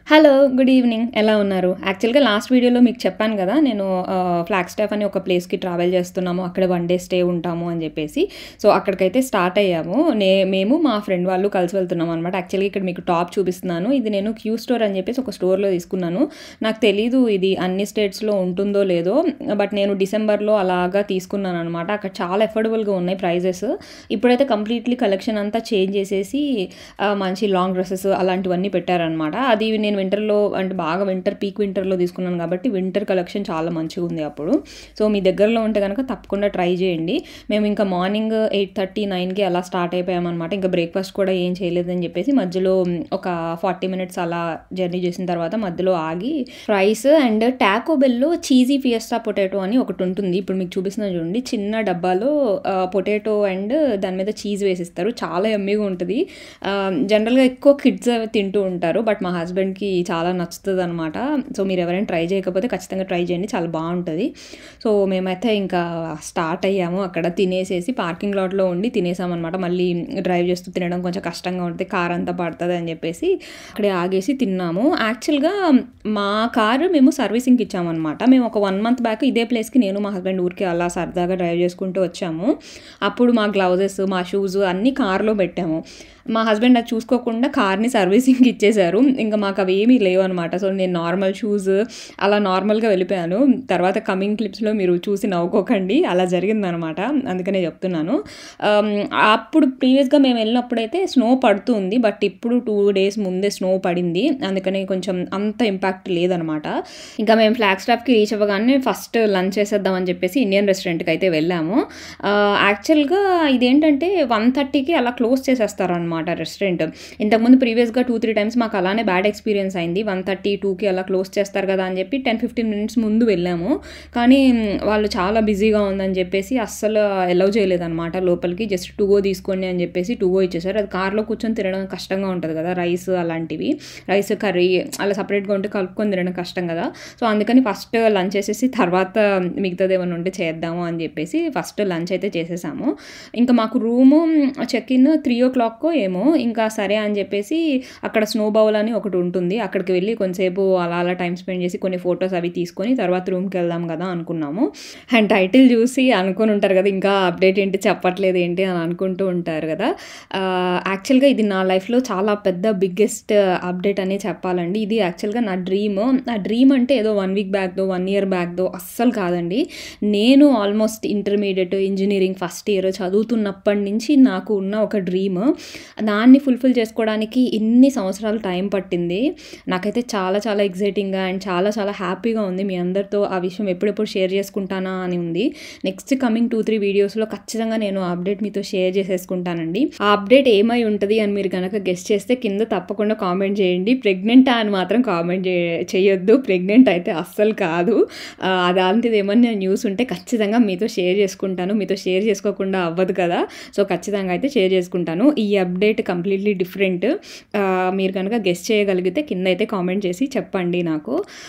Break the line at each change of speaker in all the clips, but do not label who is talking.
hello good evening ఎలా ఉన్నారు యాక్చువల్గా లాస్ట్ వీడియోలో మీకు చెప్పాను కదా నేను ఫ్లాగ్ స్టాఫ్ అని ఒక ప్లేస్కి ట్రావెల్ చేస్తున్నాము అక్కడ వన్ డే స్టే ఉంటాము అని చెప్పేసి సో అక్కడికైతే స్టార్ట్ అయ్యాము నే మేము మా ఫ్రెండ్ వాళ్ళు కలిసి వెళ్తున్నాం అనమాట యాక్చువల్గా ఇక్కడ మీకు టాప్ చూపిస్తున్నాను ఇది నేను క్యూ స్టోర్ అని చెప్పేసి ఒక స్టోర్లో తీసుకున్నాను నాకు తెలీదు ఇది అన్ని స్టేట్స్లో ఉంటుందో లేదో బట్ నేను డిసెంబర్లో అలాగా తీసుకున్నాను అనమాట అక్కడ చాలా ఎఫోర్డబుల్గా ఉన్నాయి ప్రైజెస్ ఇప్పుడైతే కంప్లీట్లీ కలెక్షన్ అంతా చేంజ్ చేసేసి ఆ, మంచి లాంగ్ డ్రెస్సెస్ అలాంటివన్నీ పెట్టారనమాట అది నేను వింటర్లో అంటే బాగా వింటర్ పీక్ వింటర్లో తీసుకున్నాను కాబట్టి వింటర్ కలెక్షన్ చాలా మంచిగా ఉంది అప్పుడు సో మీ దగ్గరలో ఉంటే కనుక తప్పకుండా ట్రై చేయండి మేము ఇంకా మార్నింగ్ ఎయిట్ థర్టీ నైన్కి అలా స్టార్ట్ అయిపోయామన్నమాట ఇంకా బ్రేక్ఫాస్ట్ కూడా ఏం చేయలేదని చెప్పేసి మధ్యలో ఒక ఫార్టీ మినిట్స్ అలా జర్నీ చేసిన తర్వాత మధ్యలో ఆగి ఫ్రైస్ అండ్ టాకో బెల్లో చీజీ ఫియస్టా పొటాటో అని ఒకటి ఉంటుంది ఇప్పుడు మీకు చూపిస్తున్నా చూడండి చిన్న డబ్బాలో పొటాటో అండ్ దాని మీద చీజ్ వేసిస్తారు చాలా ఎమ్మిగా ఉంటుంది జనరల్గా ఎక్కువ కిడ్స్ అవి తింటూ ఉంటారు బట్ మా హస్బెండ్కి చాలా నచ్చుతుంది అనమాట సో మీరు ఎవరైనా ట్రై చేయకపోతే ఖచ్చితంగా ట్రై చేయండి చాలా బాగుంటుంది సో మేమైతే ఇంకా స్టార్ట్ అయ్యాము అక్కడ తినేసేసి పార్కింగ్ లాట్లో ఉండి తినేసామన్నమాట మళ్ళీ డ్రైవ్ చేస్తూ తినడం కొంచెం కష్టంగా ఉంటుంది కార్ అంతా పడుతుంది అని చెప్పేసి అక్కడే ఆగేసి తిన్నాము యాక్చువల్గా మా కారు మేము సర్వీసింగ్కి ఇచ్చామన్నమాట మేము ఒక వన్ మంత్ బ్యాక్ ఇదే ప్లేస్కి నేను మా హస్బెండ్ ఊరికి అలా సరదాగా డ్రైవ్ చేసుకుంటూ వచ్చాము అప్పుడు మా గ్లౌజెస్ మా షూస్ అన్నీ కార్లో పెట్టాము మా హస్బెండ్ అది చూసుకోకుండా కార్ని సర్వీసింగ్కి ఇచ్చేశారు ఇంకా మాకు అవి ఏమీ లేవు అనమాట సో నేను నార్మల్ షూస్ అలా నార్మల్గా వెళ్ళిపోయాను తర్వాత కమింగ్ క్లిప్స్లో మీరు చూసి నవ్వుకోకండి అలా జరిగిందనమాట అందుకనే చెప్తున్నాను ఆమ్, అప్పుడు ప్రీవియస్గా మేము వెళ్ళినప్పుడైతే స్నో పడుతుంది బట్ ఇప్పుడు టూ డేస్ ముందే స్నో పడింది అందుకని కొంచెం అంత ఇంపాక్ట్ లేదనమాట ఇంకా మేము ఫ్లాగ్ స్టాప్కి రీచ్ అవ్వగానే ఫస్ట్ లంచ్ చేసేద్దామని చెప్పేసి ఇండియన్ రెస్టారెంట్కి అయితే వెళ్ళాము యాక్చువల్గా ఇదేంటంటే వన్ థర్టీకి అలా క్లోజ్ చేసేస్తారనమాట రెస్టారెంట్ ఇంతకుముందు ప్రీవియస్గా టూ త్రీ టైమ్స్ మాకు అలానే బ్యాడ్ ఎక్స్పీరియన్స్ అయింది వన్ థర్టీ టూకి అలా క్లోజ్ చేస్తారు కదా అని చెప్పి టెన్ ఫిఫ్టీన్ మినిట్స్ ముందు వెళ్ళాము కానీ మ్, వాళ్ళు చాలా బిజీగా ఉందని చెప్పేసి అస్సలు అలౌ చేయలేదన్నమాట లోపలికి జస్ట్ టూగో తీసుకోండి అని చెప్పేసి టూగో ఇచ్చేసారు అది కార్లో కూర్చొని తినడం కష్టంగా ఉంటుంది కదా రైస్ అలాంటివి రైస్ కర్రీ అలా సపరేట్గా ఉంటే కలుపుకొని తినడం కష్టం కదా సో అందుకని ఫస్ట్ లంచ్ చేసేసి తర్వాత మిగతాది ఏమైనా ఉంటే చేద్దాము అని చెప్పేసి ఫస్ట్ లంచ్ అయితే చేసేసాము ఇంకా మాకు room check in three o'clock ఏమో ఇంకా సరే అని చెప్పేసి అక్కడ స్నో బౌల్ అని ఒకటి ఉంటుంది అక్కడికి వెళ్ళి కొంతసేపు అలా అలా టైం స్పెండ్ చేసి కొన్ని ఫొటోస్ అవి తీసుకొని తర్వాత రూమ్కి వెళ్దాం కదా అనుకున్నాము అండ్ టైటిల్ చూసి అనుకుని ఉంటారు కదా ఇంకా అప్డేట్ ఏంటి చెప్పట్లేదు ఏంటి అని అనుకుంటూ ఉంటారు కదా యాక్చువల్గా ఇది నా లైఫ్లో చాలా పెద్ద బిగ్గెస్ట్ అప్డేట్ అనే చెప్పాలండి ఇది యాక్చువల్గా నా డ్రీమ్ నా డ్రీమ్ అంటే ఏదో వన్ వీక్ బ్యాక్దో వన్ ఇయర్ బ్యాక్దో అస్సలు కాదండి నేను almost intermediate engineering first year చదువుతున్నప్పటి నుంచి నాకు ఉన్న ఒక డ్రీమ్ దాన్ని ఫుల్ఫిల్ చేసుకోవడానికి ఇన్ని సంవత్సరాలు టైం పట్టింది నాకైతే చాలా చాలా ఎగ్జైటింగ్గా అండ్ చాలా చాలా హ్యాపీగా ఉంది మీ అందరితో ఆ విషయం ఎప్పుడెప్పుడు షేర్ చేసుకుంటానా అని ఉంది నెక్స్ట్ కమింగ్ టూ త్రీ వీడియోస్లో ఖచ్చితంగా నేను ఆ అప్డేట్ మీతో షేర్ చేసేసుకుంటానండి ఆ అప్డేట్ ఏమై ఉంటుంది అని మీరు కనుక గెస్ట్ చేస్తే కింద తప్పకుండా కామెంట్ చేయండి ప్రెగ్నెంట్ అని మాత్రం కామెంట్ చేయొద్దు ప్రెగ్నెంట్ అయితే అస్సలు కాదు ఆ, అలాంటిది ఏమన్నా న్యూస్ ఉంటే ఖచ్చితంగా మీతో షేర్ చేసుకుంటాను మీతో షేర్ చేసుకోకుండా అవ్వదు కదా సో ఖచ్చితంగా అయితే షేర్ చేసుకుంటాను ఈ అప్డేట్ కంప్లీట్లీ డిఫరెంట్ మీరు కనుక గెస్ట్ చేయగలిగితే కింద అయితే కామెంట్ చేసి చెప్పండి నాకు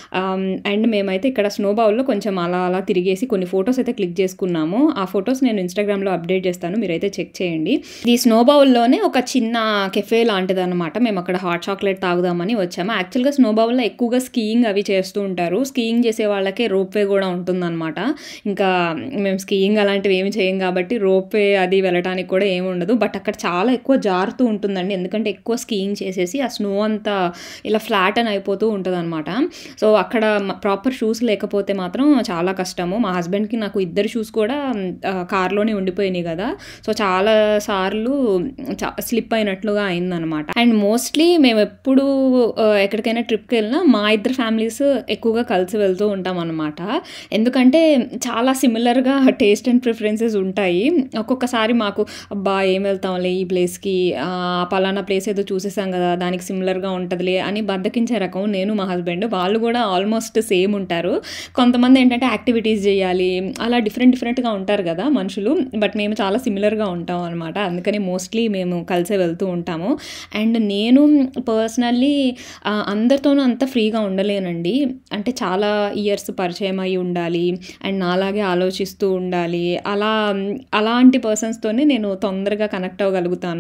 అండ్ మేమైతే ఇక్కడ స్నో బౌల్లో కొంచెం అలా అలా తిరిగేసి కొన్ని ఫొటోస్ అయితే క్లిక్ చేసుకున్నాము ఆ ఫొటోస్ నేను ఇన్స్టాగ్రామ్లో అప్డేట్ చేస్తాను మీరైతే చెక్ చేయండి ఈ స్నో బౌల్లోనే ఒక చిన్న కెఫే లాంటిది అనమాట మేము అక్కడ హాట్ చాక్లెట్ తాగుదామని వచ్చాము యాక్చువల్గా స్నో బౌల్లో ఎక్కువగా స్కీయింగ్ అవి చేస్తూ ఉంటారు స్కీయింగ్ చేసే వాళ్ళకే రోప్వే కూడా ఉంటుందన్నమాట ఇంకా మేము స్కీయింగ్ అలాంటివి ఏమి చేయం కాబట్టి రోప్వే అది వెళ్ళడానికి కూడా ఏమి ఉండదు బట్ అక్కడ చాలా ఎక్కువ జారుతూ ఉంటుందండి ఎందుకంటే ఎక్కువ స్కీయింగ్ చేసేసి ఆ స్నో అంతా ఇలా ఫ్లాట్ అని అయిపోతూ ఉంటుంది అనమాట సో అక్కడ ప్రాపర్ షూస్ లేకపోతే మాత్రం చాలా కష్టము మా హస్బెండ్కి నాకు ఇద్దరు షూస్ కూడా ఆ, కార్లోనే ఉండిపోయినాయి కదా సో చాలా సార్లు స్లిప్ అయినట్లుగా అయిందనమాట అండ్ మోస్ట్లీ మేము ఎప్పుడు ఆ, ఎక్కడికైనా ట్రిప్కి వెళ్ళినా మా ఇద్దరు ఫ్యామిలీస్ ఎక్కువగా కలిసి వెళ్తూ ఉంటాం అనమాట ఎందుకంటే చాలా సిమిలర్గా టేస్ట్ అండ్ ప్రిఫరెన్సెస్ ఉంటాయి ఒక్కొక్కసారి మాకు అబ్బా ఏం వెళ్తాంలే ఈ ప్లేస్కి ఆ, పలానా ప్లేస్ ఏదో చూసేసాం కదా దానికి సిమిలర్గా ఉంటుందిలే అని బద్దకించే రకం నేను మా హస్బెండ్ వాళ్ళు కూడా ఆల్మోస్ట్ సేమ్ ఉంటారు కొంతమంది ఏంటంటే యాక్టివిటీస్ చేయాలి అలా డిఫరెంట్ డిఫరెంట్గా ఉంటారు కదా మనుషులు బట్ మేము చాలా సిమిలర్గా ఉంటాం అనమాట అందుకని మోస్ట్లీ మేము కలిసే వెళ్తూ ఉంటాము అండ్ నేను పర్సనల్లీ అందరితోనూ అంత ఫ్రీగా ఉండలేనండి అంటే చాలా ఇయర్స్ పరిచయం అయి ఉండాలి అండ్ నాలాగే ఆలోచిస్తూ ఉండాలి అలా అలాంటి పర్సన్స్తోనే నేను తొందరగా కనెక్ట్ అవ్వగలుగుతాను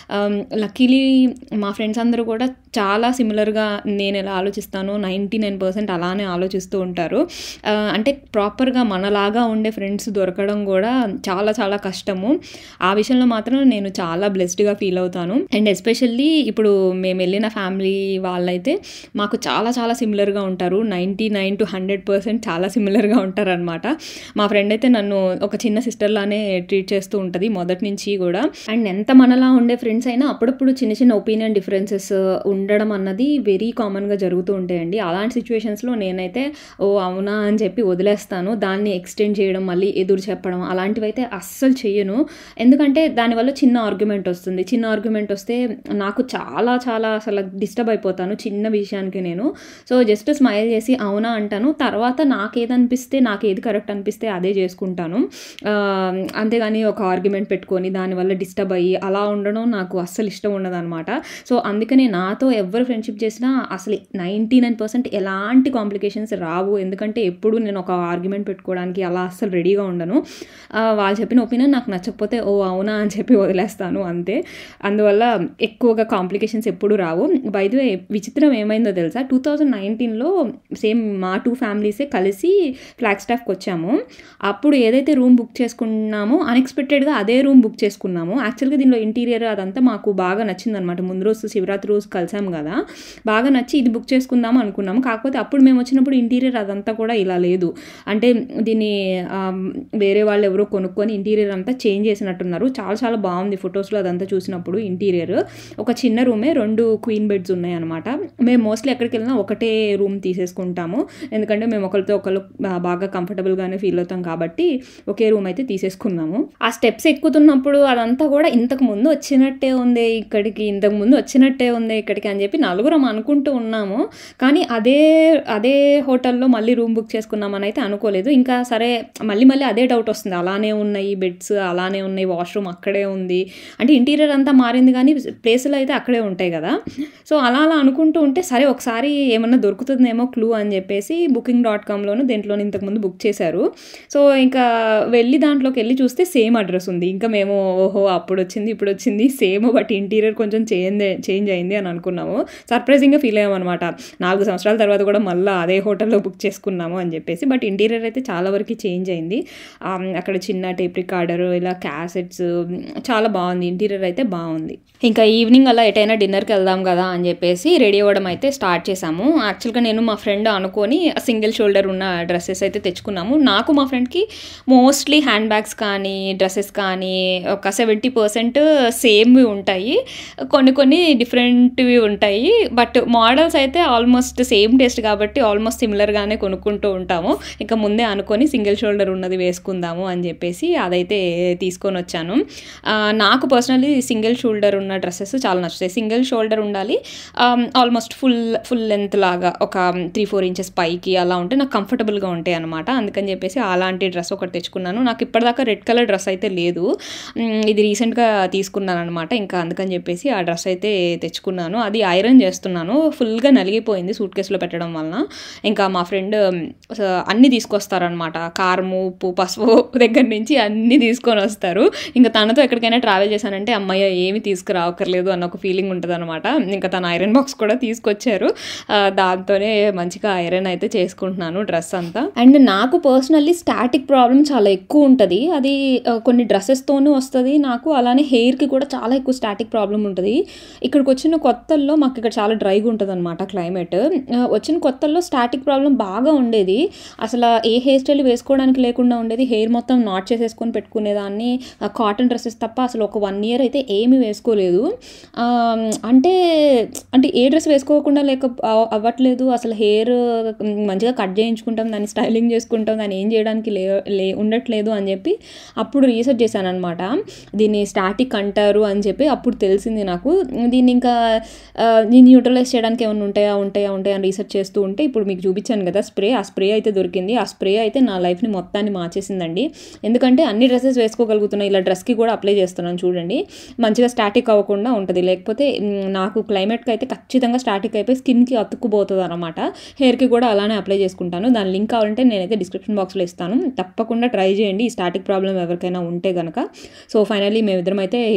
లక్కీలీ మా ఫ్రెండ్స్ అందరూ కూడా చాలా సిమిలర్గా నేను ఎలా ఆలోచిస్తానో నైంటీ నైన్ పర్సెంట్ అలానే ఆలోచిస్తూ ఉంటారు ఆ, అంటే ప్రాపర్గా మనలాగా ఉండే ఫ్రెండ్స్ దొరకడం కూడా చాలా చాలా కష్టము ఆ విషయంలో మాత్రం నేను చాలా బ్లెస్డ్గా ఫీల్ అవుతాను అండ్ ఎస్పెషల్లీ ఇప్పుడు మేము వెళ్ళిన ఫ్యామిలీ వాళ్ళైతే మాకు చాలా చాలా సిమిలర్గా ఉంటారు ninety nine to hundred percent చాలా సిమిలర్గా ఉంటారనమాట మా ఫ్రెండ్ అయితే నన్ను ఒక చిన్న సిస్టర్ లానే ట్రీట్ చేస్తూ ఉంటుంది మొదటి నుంచి కూడా అండ్ ఎంత మనలా ఉండే ఫ్రెండ్స్ అయినా అప్పుడప్పుడు చిన్న చిన్న ఒపీనియన్ డిఫరెన్సెస్ ఉండడం అన్నది వెరీ కామన్గా జరుగుతూ ఉంటాయండి అలాంటి సిచ్యువేషన్స్లో నేనైతే ఓ అవునా అని చెప్పి వదిలేస్తాను దాన్ని ఎక్స్టెండ్ చేయడం మళ్ళీ ఎదురు చెప్పడం అలాంటివి అయితే అస్సలు చెయ్యను ఎందుకంటే దానివల్ల చిన్న ఆర్గ్యుమెంట్ వస్తుంది చిన్న ఆర్గ్యుమెంట్ వస్తే నాకు చాలా చాలా అసలు డిస్టర్బ్ అయిపోతాను చిన్న విషయానికి నేను సో జస్ట్ స్మైల్ చేసి అవునా అంటాను తర్వాత నాకు ఏది అనిపిస్తే నాకు ఏది కరెక్ట్ అనిపిస్తే అదే చేసుకుంటాను ఆ, అంతేగాని ఒక ఆర్గ్యుమెంట్ పెట్టుకొని దానివల్ల డిస్టర్బ్ అయ్యి అలా ఉండడం నాకు అస్సలు ఇష్టం ఉండదు అనమాట సో అందుకనే నాతో ఎవరు ఫ్రెండ్షిప్ చేసినా అసలు నైంటీ నైన్ పర్సెంట్ ఎలాంటి కాంప్లికేషన్స్ రావు ఎందుకంటే ఎప్పుడు నేను ఒక ఆర్గ్యుమెంట్ పెట్టుకోవడానికి అలా అస్సలు రెడీగా ఉండను ఆ, వాళ్ళు చెప్పిన ఒపీనియన్ నాకు నచ్చకపోతే ఓ అవునా అని చెప్పి వదిలేస్తాను అంతే అందువల్ల ఎక్కువగా కాంప్లికేషన్స్ ఎప్పుడు రావు బైదే విచిత్రం ఏమైందో తెలుసా టూ థౌజండ్ నైన్టీన్లో సేమ్ మా టూ ఫ్యామిలీసే కలిసి ఫ్లాగ్ స్టాఫ్కి వచ్చాము అప్పుడు ఏదైతే రూమ్ బుక్ చేసుకున్నామో అన్ఎక్స్పెక్టెడ్గా అదే రూమ్ బుక్ చేసుకున్నాము యాక్చువల్గా దీనిలో ఇంటీరియర్ అదంతా మాకు బాగా నచ్చిందనమాట ముందు రోజు శివరాత్రి రోజు కలిసాం కదా బాగా నచ్చి ఇది బుక్ చేసుకుందాం అనుకున్నాము కాకపోతే అప్పుడు మేము వచ్చినప్పుడు ఇంటీరియర్ అదంతా కూడా ఇలా లేదు అంటే దీన్ని ఆ, వేరే వాళ్ళు ఎవరో కొనుక్కొని ఇంటీరియర్ అంతా చేంజ్ చేసినట్టున్నారు చాలా చాలా బాగుంది ఫొటోస్లో అదంతా చూసినప్పుడు ఇంటీరియర్ ఒక చిన్న రూమే రెండు క్వీన్ బెడ్స్ ఉన్నాయి అనమాట మేము మోస్ట్లీ ఎక్కడికి వెళ్ళినా ఒకటే రూమ్ తీసేసుకుంటాము ఎందుకంటే మేము ఒకరితో ఒకరు బా- బాగా కంఫర్టబుల్గానే ఫీల్ అవుతాం కాబట్టి ఒకే రూమ్ అయితే తీసేసుకున్నాము ఆ స్టెప్స్ ఎక్కుతున్నప్పుడు అదంతా కూడా ఇంతకు ముందు వచ్చినట్టే ఉంది ఇక్కడికి ఇంతకు ముందు వచ్చినట్టే ఉంది ఇక్కడికి అని చెప్పి నలుగురం అనుకుంటూ ఉన్నాము కానీ అదే అదే హోటల్లో మళ్ళీ రూమ్ బుక్ చేసుకున్నామని అయితే అనుకోలేదు ఇంకా సరే మళ్ళీ మళ్ళీ అదే డౌట్ వస్తుంది అలానే ఉన్నాయి బెడ్స్ అలానే ఉన్నాయి వాష్రూమ్ అక్కడే ఉంది అంటే ఇంటీరియర్ అంతా మారింది కానీ ప్లేసులు అయితే అక్కడే ఉంటాయి కదా సో అలా అలా అనుకుంటూ ఉంటే సరే ఒకసారి ఏమన్నా దొరుకుతుందేమో క్లూ అని చెప్పేసి బుకింగ్ డాట్ కామ్లోను దేంట్లోనూ ఇంతకుముందు బుక్ చేశారు సో ఇంకా వెళ్ళి దాంట్లోకి వెళ్ళి చూస్తే సేమ్ అడ్రస్ ఉంది ఇంకా మేము ఓహో అప్పుడు వచ్చింది ఇప్పుడు వచ్చింది సేమ్ బట్ ఇంటీరియర్ కొంచెం చేంజ్ చేంజ్ అయింది అని అనుకున్నాము సర్ప్రైజింగ్గా ఫీల్ అయ్యామన్నమాట నాలుగు సంవత్సరాల తర్వాత కూడా మళ్ళీ అదే హోటల్లో బుక్ చేసుకున్నాము అని చెప్పేసి బట్ ఇంటీరియర్ అయితే చాలా వరకు చేంజ్ అయింది ఆమ్, అక్కడ చిన్న టేప్ రికార్డర్ ఇలా క్యాసెట్స్ చాలా బాగుంది ఇంటీరియర్ అయితే బాగుంది ఇంకా ఈవినింగ్ అలా ఎటైనా డిన్నర్కి వెళ్దాం కదా అని చెప్పేసి రెడీ అవ్వడం అయితే స్టార్ట్ చేసాము యాక్చువల్గా నేను మా ఫ్రెండ్ అనుకొని సింగిల్ షోల్డర్ ఉన్న డ్రెస్సెస్ అయితే తెచ్చుకున్నాము నాకు మా ఫ్రెండ్కి మోస్ట్లీ హ్యాండ్ బ్యాగ్స్ కానీ డ్రెస్సెస్ కానీ ఒక సెవెంటీ పర్సెంట్ సేమ్వి ఉంటాయి కొన్ని కొన్ని డిఫరెంట్వి ఉంటాయి బట్ మోడల్స్ అయితే ఆల్మోస్ట్ సేమ్ టేస్ట్ కాబట్టి ఆల్మోస్ట్ సిమిలర్గానే కొనుక్కుంటూ ఉంటాము ఇంకా ముందే అనుకొని సింగిల్ షోల్డర్ ఉన్నది వేసుకుందాము అని చెప్పేసి అదైతే తీసుకొని వచ్చాను ఆ, నాకు పర్సనలీ సింగిల్ షోల్డర్ ఉన్న డ్రెస్సెస్ చాలా నచ్చుతాయి సింగిల్ షోల్డర్ ఉండాలి ఆల్మోస్ట్ ఫుల్ ఫుల్ లెంత్ లాగా ఒక త్రీ ఫోర్ ఇంచెస్ పైకి అలా ఉంటే నాకు కంఫర్టబుల్గా ఉంటాయి అనమాట అందుకని చెప్పేసి అలాంటి డ్రెస్ ఒకటి తెచ్చుకున్నాను నాకు ఇప్పటిదాకా రెడ్ కలర్ డ్రెస్ అయితే లేదు మ్, ఇది రీసెంట్గా తీసుకున్నాను అనమాట ఇంకా అందుకని చెప్పేసి ఆ డ్రెస్ అయితే తెచ్చుకున్నాను అది ఐరన్ చేస్తున్నాను ఫుల్గా నలిగిపోయింది సూట్ కేసులో పెట్టడం వలన ఇంకా మా ఫ్రెండ్ అన్నీ తీసుకొస్తారనమాట కారము ఉప్పు పసుపు దగ్గర నుంచి అన్నీ తీసుకొని వస్తారు ఇంకా తనతో ఎక్కడికైనా ట్రావెల్ చేశానంటే అమ్మయ్య ఏమి తీసుకురావక్కర్లేదు అన్న ఒక ఫీలింగ్ ఉంటుంది అనమాట ఇంకా తన ఐరన్ బాక్స్ కూడా తీసుకొచ్చారు ఆ, దాంతోనే మంచిగా ఐరన్ అయితే చేసుకుంటున్నాను డ్రెస్ అంతా అండ్ నాకు పర్సనల్లీ స్టాటిక్ ప్రాబ్లం చాలా ఎక్కువ ఉంటుంది అది ఆ, కొన్ని డ్రెస్సెస్తోనూ వస్తుంది నాకు అలానే హెయిర్కి కూడా చాలా ఎక్కువ స్టాటిక్ ప్రాబ్లం ఉంటుంది ఇక్కడికి వచ్చిన కొత్తల్లో మాకు ఇక్కడ చాలా డ్రైగా ఉంటుంది అనమాట క్లైమేట్ వచ్చిన కొత్తల్లో స్టాటిక్ ప్రాబ్లం బాగా ఉండేది అసలు ఏ హెయిర్ స్టైల్ వేసుకోవడానికి లేకుండా ఉండేది హెయిర్ మొత్తం నాట్ చేసేసుకొని పెట్టుకునేదాన్ని కాటన్ డ్రెస్సెస్ తప్ప అసలు ఒక వన్ ఇయర్ అయితే ఏమీ వేసుకోలేదు ఆ, అంటే అంటే ఏ డ్రెస్ వేసుకోకుండా లేక అవ- అవ్వట్లేదు అసలు హెయిర్ మంచిగా కట్ చేయించుకుంటాం దాన్ని స్టైలింగ్ చేసుకుంటాం దాన్ని ఏం చేయడానికి లే లే ఉండట్లేదు అని చెప్పి అప్పుడు రీసెర్చ్ చేశాను అనమాట దీన్ని స్టాటిక్ అంటారు అని చెప్పి అప్పుడు తెలిసింది నాకు దీన్ని ఇంకా ఆ, దీన్ని న్యూట్రలైజ్ చేయడానికి ఏమైనా ఉంటాయా ఉంటాయా ఉంటాయా అని రీసెర్చ్ చేస్తూ ఉంటే ఇప్పుడు మీకు చూపించాను కదా స్ప్రే ఆ స్ప్రే అయితే దొరికింది ఆ స్ప్రే అయితే నా లైఫ్ని మొత్తాన్ని మార్చేసిందండి ఎందుకంటే అన్ని డ్రెస్సెస్ వేసుకోగలుగుతున్నాయి ఇలా డ్రెస్కి కూడా అప్లై చేస్తున్నాను చూడండి మంచిగా స్టాటిక్ అవ్వకుండా ఉంటుంది లేకపోతే మ్, నాకు క్లైమేట్కి అయితే ఖచ్చితంగా స్టాటిక్ అయిపోయి స్కిన్కి అతుక్కుపోతుంది అనమాట హెయిర్కి కూడా అలానే అప్లై చేసుకుంటాను దాని లింక్ కావాలంటే నేనైతే డిస్క్రిప్షన్ బాక్స్లో ఇస్తాను తప్పకుండా ట్రై చేయండి ఈ స్టాటిక్ ప్రాబ్లం ఎవరికైనా ఉంటే కనుక సో ఫైనల్లీ మేమిద్దరం అయితే ఇలా రెడీ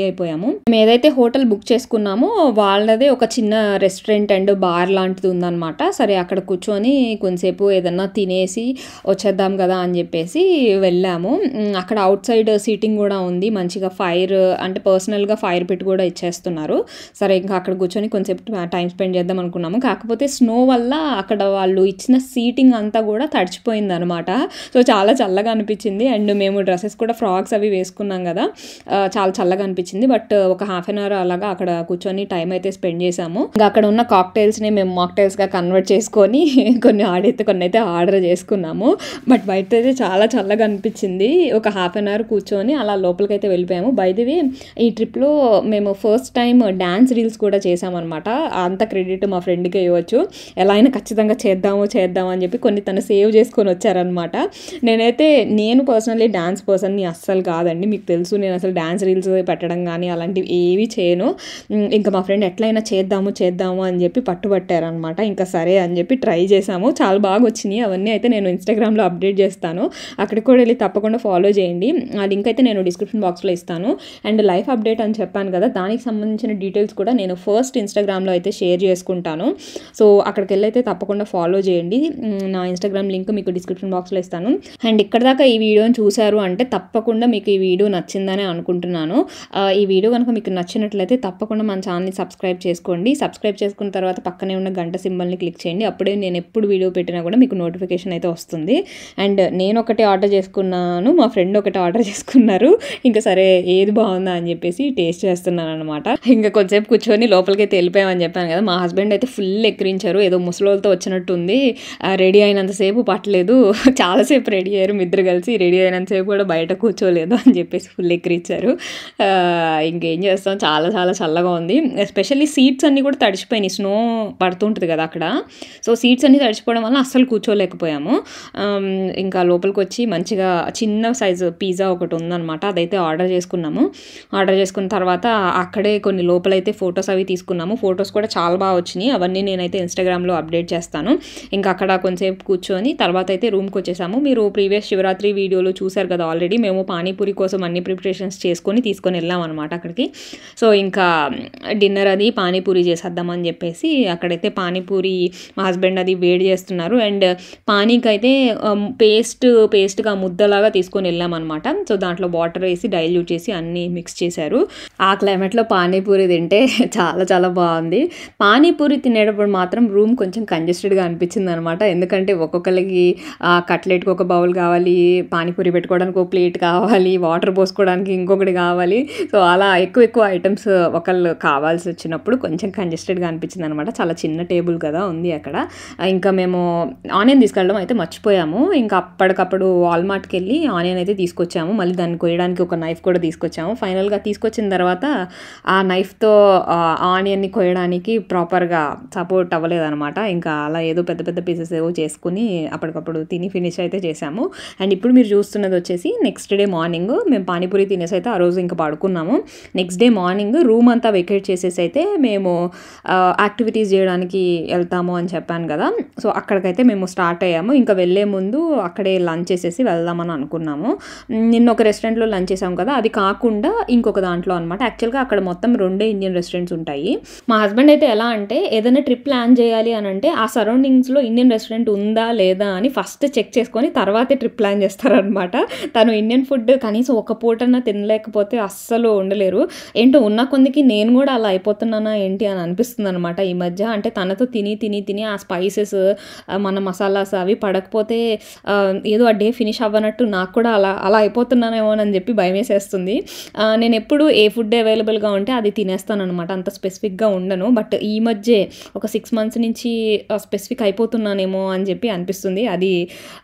అయిపోయాము మేము ఏదైతే హోటల్ బుక్ చేసుకున్నామో వాళ్ళదే ఒక చిన్న రెస్టారెంట్ అండ్ బార్ లాంటిది ఉందన్నమాట సరే అక్కడ కూర్చొని కొంతసేపు ఏదన్నా తినేసి వచ్చేద్దాం కదా అని చెప్పేసి వెళ్ళాము ఉమ్, అక్కడ అవుట్ సైడ్ సీటింగ్ కూడా ఉంది మంచిగా ఫైర్ అంటే పర్సనల్గా ఫైర్ పెట్టి కూడా ఇచ్చేస్తున్నారు సరే ఇంకా అక్కడ కూర్చొని కొంచెంసేపు టైం స్పెండ్ చేద్దాం అనుకున్నాము కాకపోతే స్నో వల్ల అక్కడ వాళ్ళు ఇచ్చిన సీటింగ్ అంతా కూడా తడిచిపోయింది అనమాట సో చాలా చల్లగా అనిపించింది అండ్ మేము డ్రెస్సెస్ కూడా ఫ్రాక్స్ అవి వేసుకున్నాం కదా ఆ, చాలా చల్లగా అనిపించింది బట్ ఒక హాఫ్ అన్ అవర్ అలాగా అక్కడ కూర్చొని టైం అయితే స్పెండ్ చేసాము ఇంకా అక్కడ ఉన్న కాక్టైల్స్ని మేము మాక్టైల్స్గా కన్వర్ట్ చేసుకొని కొన్ని ఆడైతే కొన్ని అయితే ఆర్డర్ చేసుకున్నాము బట్ బయట అయితే చాలా చల్లగా అనిపించింది ఒక హాఫ్ అన్ అవర్ కూర్చొని అలా లోపలికి అయితే వెళ్ళిపోయాము బైదివి ఈ ట్రిప్లో మేము ఫస్ట్ టైం డ్యాన్స్ రీల్స్ కూడా చేసామన్నమాట అంత క్రెడిట్ మా ఫ్రెండ్కే ఇవ్వచ్చు ఎలా అయినా ఖచ్చితంగా చేద్దాము చేద్దాము అని చెప్పి కొన్ని తను సేవ్ చేసుకొని వచ్చారనమాట నేనైతే నేను పర్సనల్లీ డ్యాన్స్ పర్సన్ని అస్సలు కాదండి మీకు తెలుసు నేను అసలు డ్యాన్స్ రీల్స్ పెట్టడం కానీ అలాంటివి ఏవి చేయను ఉమ్, ఇంకా మా ఫ్రెండ్ ఎట్లయినా చేద్దాము చేద్దాము అని చెప్పి పట్టుబట్టారనమాట ఇంకా సరే అని చెప్పి ట్రై చేసాము చాలా బాగా వచ్చినాయి అవన్నీ అయితే నేను ఇన్స్టాగ్రామ్లో అప్డేట్ చేస్తాను అక్కడికి కూడా వెళ్ళి తప్పకుండా ఫాలో చేయండి ఆ లింక్ అయితే నేను డిస్క్రిప్షన్ బాక్స్లో ఇస్తాను అండ్ లైఫ్ అప్డేట్ అని చెప్పాను కదా దానికి సంబంధించిన డీటెయిల్స్ కూడా నేను ఫస్ట్ ఇన్స్టాగ్రామ్లో అయితే షేర్ చేసుకుంటాను సో అక్కడికి వెళ్ళి అయితే తప్పకుండా ఫాలో చేయండి ఉమ్, నా ఇన్స్టాగ్రామ్ లింక్ మీకు డిస్క్రిప్షన్ బాక్స్లో ఇస్తాను అండ్ ఇక్కడ దాకా ఈ వీడియోని చూశారు అంటే తప్పకుండా మీకు ఈ వీడియో నచ్చిందని అనుకుంటున్నాను ఆ, ఈ వీడియో కనుక మీకు నచ్చినట్లయితే తప్పకుండా మన ఛానల్ని సబ్స్క్రైబ్ చేసుకోండి సబ్స్క్రైబ్ చేసుకున్న తర్వాత పక్కనే ఉన్న గంట సింబల్ని క్లిక్ చేయండి అప్పుడే నేను ఎప్పుడు వీడియో పెట్టినా కూడా మీకు నోటిఫికేషన్ అయితే వస్తుంది అండ్ నేను ఒకటి ఆర్డర్ చేసుకున్నాను మా ఫ్రెండ్ ఒకటి ఆర్డర్ చేసుకున్నారు ఇంకా సరే ఏది బాగుందా అని చెప్పేసి టేస్ట్ చేస్తున్నాను అనమాట ఇంకా కొంచెంసేపు కూర్చొని లోపలికి అయితే వెళ్ళిపోయామని చెప్పాను కదా మా హస్బెండ్ అయితే ఫుల్ ఎక్కిరించారు ఏదో ముసలోళ్ళతో వచ్చినట్టుంది రెడీ అయినంతసేపు పట్టలేదు చాలాసేపు రెడీ అయ్యారు మీ ఇద్దరు కలిసి రెడీ అయినంతసేపు కూడా బయట కూర్చోలేదు అని చెప్పేసి ఫుల్ ఎక్కిరించారు ఆ, ఇంకేం చేస్తాం చాలా చాలా చల్లగా ఉంది ఎస్పెషల్లీ సీట్స్ అన్నీ కూడా తడిచిపోయినాయి స్నో పడుతుంటుంది కదా అక్కడ సో సీట్స్ అన్నీ తడిచిపోవడం వల్ల అస్సలు కూర్చోలేకపోయాము ఆమ్, ఇంకా లోపలికి వచ్చి మంచిగా చిన్న సైజు పిజ్జా ఒకటి ఉందన్నమాట అదైతే ఆర్డర్ చేసుకున్నాము ఆర్డర్ చేసుకున్న తర్వాత అక్కడే కొన్ని లోపలైతే ఫొటోస్ అవి తీసుకున్నాము ఫొటోస్ కూడా చాలా బాగా వచ్చినాయి అవన్నీ నేనైతే ఇన్స్టాగ్రామ్లో అప్డేట్ చేస్తాను ఇంకా అక్కడ కొంచెంసేపు కూర్చొని తర్వాత అయితే రూమ్కి వచ్చేసాము మీరు ప్రీవియస్ శివరాత్రి వీడియోలో చూశారు కదా ఆల్రెడీ మేము పానీపూరి కోసం అన్ని ప్రిపరేషన్స్ చేసుకొని తీసుకొని వెళ్ళాం అనమాట అక్కడికి సో ఇంకా డిన్నర్ అది పానీపూరి చేసేద్దామని చెప్పేసి అక్కడైతే పానీపూరి మా హస్బెండ్ అది వేడి చేస్తున్నారు అండ్ పానీకి అయితే పేస్ట్ పేస్ట్గా ముద్దలాగా తీసుకొని వెళ్ళామన్నమాట సో దాంట్లో వాటర్ వేసి డైల్యూట్ చేసి అన్నీ మిక్స్ చేశారు ఆ క్లైమేట్లో పానీపూరి తింటే చాలా చాలా బాగుంది పానీపూరి తినేటప్పుడు మాత్రం రూమ్ కొంచెం కంజెస్టెడ్గా అనిపించింది అనమాట ఎందుకంటే ఒక్కొక్కరికి ఆ కట్లెట్కి ఒక బౌల్ కావాలి పానీపూరి పెట్టుకోవడానికి ఒక ప్లేట్ కావాలి వాటర్ పోసుకోవడానికి ఇంకొకటి కావాలి సో అలా ఎక్కువ ఎక్కువ ఐటమ్స్ ఒకళ్ళు కావాల్సి వచ్చినప్పుడు కొంచెం కంజెస్టెడ్గా అనిపించింది అనమాట చాలా చిన్న టేబుల్ కదా ఉంది అక్కడ ఇంకా మేము ఆనియన్ తీసుకెళ్ళడం అయితే మర్చిపోయాము ఇంకా అప్పటికప్పుడు వాల్మార్ట్కి వెళ్ళి ఆనియన్ అయితే తీసుకొచ్చాము మళ్ళీ దాన్ని కొయ్యడానికి ఒక నైఫ్ కూడా తీసుకొచ్చాము ఫైనల్గా తీసుకొచ్చిన తర్వాత ఆ నైఫ్తో ఆనియన్ని కొయ్యడానికి ప్రాపర్గా సపోర్ట్ అవ్వలేదన్నమాట ఇంకా అలా ఏదో పెద్ద పెద్ద పీసెస్ ఏవో చేసుకుని అప్పటికప్పుడు తిని ఫినిష్ అయితే చేసాము అండ్ ఇప్పుడు మీరు చూస్తున్నది వచ్చేసి నెక్స్ట్ డే మార్నింగ్ మేము పానీపూరి తినేసి అయితే ఆ రోజు ఇంకా పడుకున్నాము నెక్స్ట్ డే మార్నింగ్ రూమ్ అంతా వెకేట్ చేసేసి అయితే మేము యాక్టివిటీస్ చేయడానికి వెళ్తాము అని చెప్పాను కదా సో అక్కడికైతే మేము స్టార్ట్ అయ్యాము ఇంకా వెళ్ళే ముందు అక్కడే లంచ్ చేసేసి వెళ్దామని అనుకున్నాము మ్, నిన్న ఒక రెస్టారెంట్లో లంచ్ చేసాం కదా అది కాకుండా ఇంకొక దాంట్లో అనమాట యాక్చువల్గా అక్కడ మొత్తం రెండే ఇండియన్ రెస్టారెంట్స్ ఉంటాయి మా హస్బెండ్ అయితే ఎలా అంటే ఏదైనా ట్రిప్ ప్లాన్ చేయాలి అని అంటే ఆ సరౌండింగ్స్లో ఇండియన్ రెస్టారెంట్ ఉందా లేదా అని ఫస్ట్ చెక్ చేసుకొని తర్వాతే ట్రిప్ ప్లాన్ చేస్తారనమాట తను ఇండియన్ ఫుడ్ కనీసం ఒక పూటన్నా తినలేకపోతే అస్సలు ఉండలేరు ఏంటో ఉన్న కొందికి నేను కూడా అలా అయిపోతున్నానా ఏంటి అని అనిపిస్తుంది అనమాట ఈ మధ్య అంటే తనతో తిని తిని తిని ఆ స్పైసెస్ మన మసాలాస్ అవి పడకపోతే ఆ, ఏదో ఆ డే ఫినిష్ అవ్వనట్టు నాకు కూడా అలా అలా అయిపోతున్నానేమో అని చెప్పి భయం వేసేస్తుంది ఆ, నేను ఎప్పుడు ఏ ఫుడ్ అవైలబుల్గా ఉంటే అది తినేస్తాను అనమాట అంత స్పెసిఫిక్గా ఉండను బట్ ఈ మధ్య ఒక సిక్స్ మంత్స్ నుంచి స్పెసిఫిక్ అయిపోతున్నానేమో అని చెప్పి అనిపిస్తుంది అది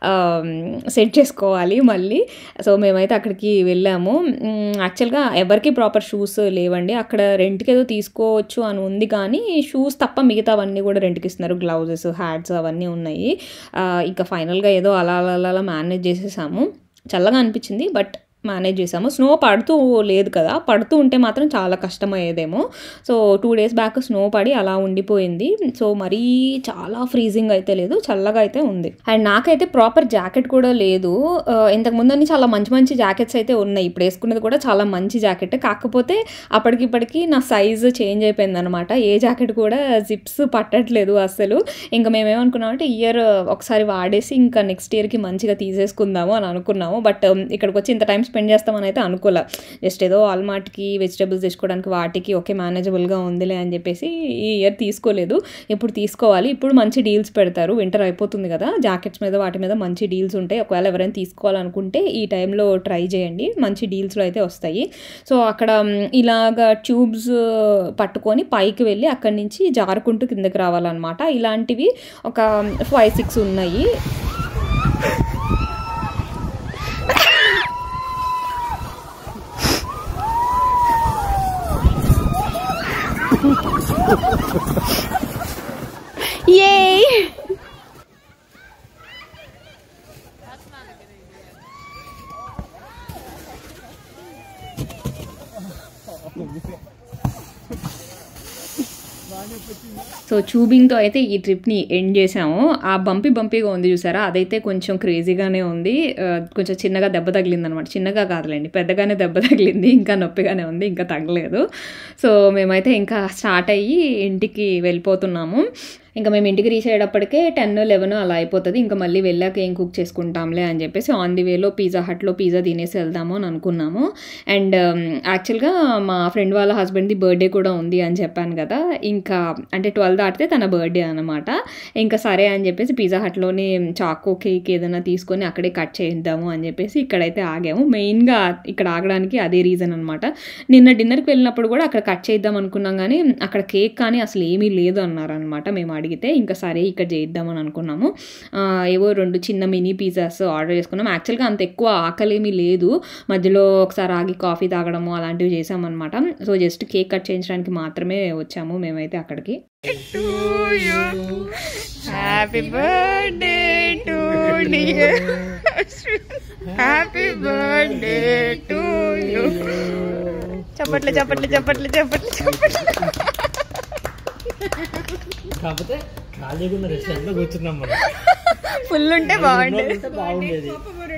సెట్ చేసుకోవాలి మళ్ళీ సో మేమైతే అక్కడికి వెళ్ళాము యాక్చువల్గా ఎవరికి ప్రాపర్ షూస్ లేవండి అక్కడ రెంట్కి ఏదో తీసుకోవచ్చు అని ఉంది కానీ షూస్ తప్ప మిగతావన్నీ కూడా రెంట్కి ఇస్తున్నారు గ్లౌజెస్ హ్యాట్స్ అవన్నీ ఉన్నాయి ఆ, ఇంకా ఫైనల్గా ఏదో అలా అలా అలా మేనేజ్ చేసేసాము చల్లగా అనిపించింది బట్ మేనేజ్ చేసాము స్నో పడుతూ లేదు కదా పడుతూ ఉంటే మాత్రం చాలా కష్టమయ్యేదేమో so two days back snow పడి అలా ఉండిపోయింది సో మరీ చాలా ఫ్రీజింగ్ అయితే లేదు చల్లగా అయితే ఉంది అండ్ నాకైతే ప్రాపర్ జాకెట్ కూడా లేదు ఆ, ఇంతకు ముందని చాలా మంచి మంచి జాకెట్స్ అయితే ఉన్నాయి ఇప్పుడు వేసుకున్నది కూడా చాలా మంచి జాకెట్ కాకపోతే అప్పటికిప్పటికి నా సైజు చేంజ్ అయిపోయింది అనమాట ఏ జాకెట్ కూడా జిప్స్ పట్టట్లేదు అసలు ఇంకా మేము ఏమనుకున్నామంటే ఇయర్ ఒకసారి వాడేసి ఇంకా నెక్స్ట్ ఇయర్కి మంచిగా తీసేసుకుందాము అని అనుకున్నాము బట్ ఇక్కడికి వచ్చి ఇంత టైం స్పెండ్ చేస్తామని అయితే అనుకోలే జస్ట్ ఏదో ఆల్మార్ట్కి వెజిటేబుల్స్ తెచ్చుకోవడానికి వాటికి ఓకే మేనేజబుల్గా ఉందిలే అని చెప్పేసి ఈ ఇయర్ తీసుకోలేదు ఇప్పుడు తీసుకోవాలి ఇప్పుడు మంచి డీల్స్ పెడతారు వింటర్ అయిపోతుంది కదా జాకెట్స్ మీద వాటి మీద మంచి డీల్స్ ఉంటాయి ఒకవేళ ఎవరైనా తీసుకోవాలనుకుంటే ఈ టైంలో ట్రై చేయండి మంచి డీల్స్లో అయితే వస్తాయి సో అక్కడ మ్, ఇలాగా ట్యూబ్స్ పట్టుకొని పైకి వెళ్ళి అక్కడి నుంచి జారుకుంటూ కిందకి రావాలన్నమాట ఇలాంటివి ఒక ఫైవ్ సిక్స్ ఉన్నాయి ఏ సో ట్యూబింగ్తో అయితే ఈ ట్రిప్ని ఎండ్ చేసాము ఆ బంపీ బంపీగా ఉంది చూసారా అదైతే కొంచెం క్రేజీగానే ఉంది ఆ, కొంచెం చిన్నగా దెబ్బ తగిలింది అనమాట చిన్నగా కాదులేండి పెద్దగానే దెబ్బ తగిలింది ఇంకా నొప్పిగానే ఉంది ఇంకా తగ్గలేదు సో మేమైతే ఇంకా స్టార్ట్ అయ్యి ఇంటికి వెళ్ళిపోతున్నాము ఇంకా మేము ఇంటికి రీచ్ అయ్యేటప్పటికే టెన్ లెవెన్ అలా అయిపోతుంది ఇంకా మళ్ళీ వెళ్ళాక ఏం కుక్ చేసుకుంటాంలే అని చెప్పేసి ఆన్ ది వేలో పిజ్జా హట్లో పిజ్జా తినేసి వెళ్దాము అని అనుకున్నాము అండ్ యాక్చువల్గా మా ఫ్రెండ్ వాళ్ళ హస్బెండ్ది బర్త్డే కూడా ఉంది అని చెప్పాను కదా ఇంకా అంటే ట్వెల్వ్ దాటితే తన బర్త్డే అనమాట ఇంకా సరే అని చెప్పేసి పిజ్జా హట్లోనే చాకో కేక్ ఏదైనా తీసుకొని అక్కడే కట్ చేద్దాము అని చెప్పేసి ఇక్కడైతే ఆగాము మెయిన్గా ఇక్కడ ఆగడానికి అదే రీజన్ అనమాట నిన్న డిన్నర్కి వెళ్ళినప్పుడు కూడా అక్కడ కట్ చేద్దాం అనుకున్నాం కానీ అక్కడ కేక్ కానీ అసలు ఏమీ లేదు అన్నారనమాట మేము అడిగితే ఇంకా సరే ఇక్కడ చేద్దామని అనుకున్నాము ఆ, ఏవో రెండు చిన్న మినీ పిజ్జాస్ ఆర్డర్ చేసుకున్నాం యాక్చువల్గా అంత ఎక్కువ ఆకలేమీ లేదు మధ్యలో ఒకసారి ఆగి కాఫీ తాగడము అలాంటివి చేసామన్నమాట సో జస్ట్ కేక్ కట్ చేయించడానికి మాత్రమే వచ్చాము మేమైతే అక్కడికి happy birthday to happy birthday to you చప్పట్లు చప్పట్లు చప్పట్లు చప్పట్లు చప్పట్లు
కాకపోతే ఖాళీగా ఉన్న రెస్టారెంట్ లో కూర్చున్నాం మనం
ఫుల్ ఉంటే బాగుండేది
ఉంటే బాగుండేది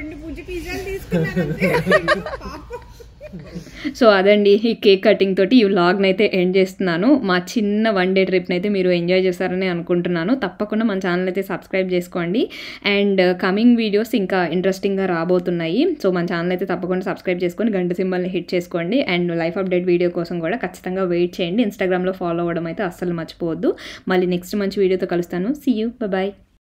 సో అదండి ఈ కేక్ కటింగ్ తోటి ఈ వ్లాగ్ని అయితే ఎండ్ చేస్తున్నాను మా చిన్న వన్ డే ట్రిప్ని అయితే మీరు ఎంజాయ్ చేస్తారని అనుకుంటున్నాను తప్పకుండా మన ఛానల్ అయితే సబ్స్క్రైబ్ చేసుకోండి అండ్ కమింగ్ వీడియోస్ ఇంకా ఇంట్రెస్టింగ్గా రాబోతున్నాయి సో మన ఛానల్ అయితే తప్పకుండా సబ్స్క్రైబ్ చేసుకొని గంట సింబల్ని హిట్ చేసుకోండి అండ్ లైఫ్ అప్డేట్ వీడియో కోసం కూడా ఖచ్చితంగా వెయిట్ చేయండి ఇన్స్టాగ్రామ్లో ఫాలో అవ్వడం అయితే అస్సలు మర్చిపోవద్దు మళ్ళీ నెక్స్ట్ మంచి వీడియోతో కలుస్తాను సీ యూ బాయ్